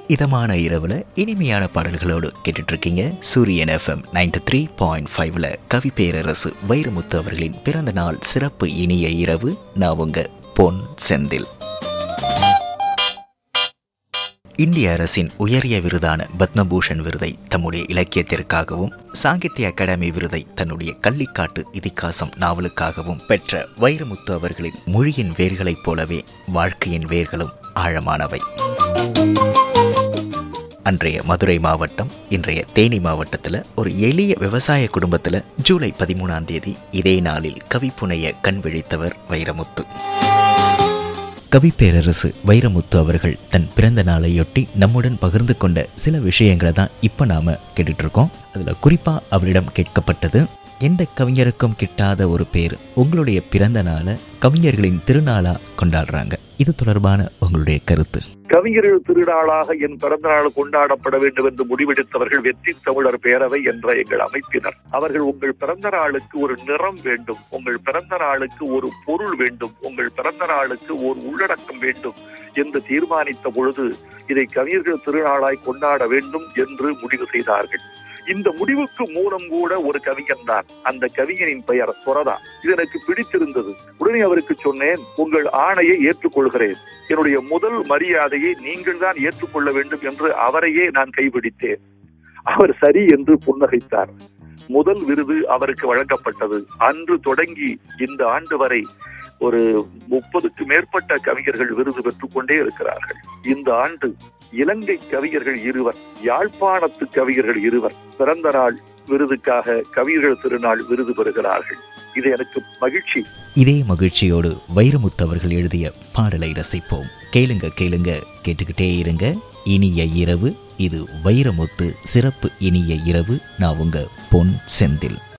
இதமான இரவுல இனிமையான பாடல்களோடு கேட்டுட்டு இருக்கீங்க சூரியன் எஃப்எம் நைன்டி த்ரீ பாயிண்ட் ஃபைவ்ல கவி பேரரசு வைரமுத்து அவர்களின் பிறந்த நாள் சிறப்பு இனிய இரவு நான் உங்க பொன் செந்தில் இந்திய அரசின் உயரிய விருதான பத்மபூஷன் விருதை தம்முடைய இலக்கியத்திற்காகவும் சாகித்ய அகாடமி விருதை தன்னுடைய கள்ளிக்காட்டு இதிகாசம் நாவலுக்காகவும் பெற்ற வைரமுத்து அவர்களின் மொழியின் வேர்களைப் போலவே வாழ்க்கையின் வேர்களும் ஆழமானவை அன்றைய மதுரை மாவட்டம் இன்றைய தேனி மாவட்டத்தில் ஒரு எளிய விவசாய குடும்பத்தில் ஜூலை பதிமூணாம் தேதி இதே நாளில் கவிப்புனைய கண் விழித்தவர் வைரமுத்து கவிப்பேரரசு வைரமுத்து அவர்கள் தன் பிறந்த நாளையொட்டி நம்முடன் பகிர்ந்து கொண்ட சில விஷயங்களை தான் இப்போ நாம் கேட்டுட்ருக்கோம் அதில் குறிப்பாக அவரிடம் கேட்கப்பட்டது எந்த கவிஞருக்கும் கிட்டாத ஒரு பேர் உங்களுடைய பிறந்த நாளை கவிஞர்களின் திருநாளாக கொண்டாடுறாங்க இது தொடர்பான உங்களுடைய கருத்து கவிஞர்கள் திருநாளாக என் பிறந்த நாள் கொண்டாடப்பட வேண்டும் என்று முடிவெடுத்தவர்கள் வெற்றி தமிழர் பேரவை என்ற எங்கள் அமைப்பினர் அவர்கள் உங்கள் பிறந்த நாளுக்கு ஒரு நிறம் வேண்டும் உங்கள் பிறந்த நாளுக்கு ஒரு பொருள் வேண்டும் உங்கள் பிறந்த நாளுக்கு ஒரு உள்ளடக்கம் வேண்டும் என்று தீர்மானித்த பொழுது இதை கவிஞர்கள் திருநாளாய் கொண்டாட வேண்டும் என்று முடிவு செய்தார்கள் இந்த முடிவுக்கு மூலம் கூட ஒரு கவிஞன் தான் அந்த கவிஞனின் பெயர் சொரதா இது எனக்கு பிடித்திருந்தது உடனே அவருக்கு சொன்னேன் உங்கள் ஆணையை ஏற்றுக்கொள்கிறேன் என்னுடைய முதல் மரியாதையை நீங்கள் தான் ஏற்றுக்கொள்ள வேண்டும் என்று அவரையே நான் கைபிடித்தேன் அவர் சரி என்று புன்னகைத்தார் முதல் விருது அவருக்கு வழங்கப்பட்டது அன்று தொடங்கி இந்த ஆண்டு வரை ஒரு முப்பதுக்கு மேற்பட்ட கவிஞர்கள் விருது பெற்றுக் கொண்டே இருக்கிறார்கள் இந்த ஆண்டு இலங்கை கவிஞர்கள் இருவர் யாழ்ப்பாணத்து கவிஞர்கள் இருவர் பிறந்த நாள் விருதுக்காக கவிஞர்கள் திருநாள் விருது பெறுகிறார்கள் இது எனக்கு மகிழ்ச்சி இதே மகிழ்ச்சியோடு வைரமுத்து அவர்கள் எழுதிய பாடலை ரசிப்போம் கேளுங்க கேளுங்க கேட்டுக்கிட்டே இருங்க இனிய இரவு இது வைரமுத்து சிறப்பு இனிய இரவு நான் உங்க பொன் செந்தில்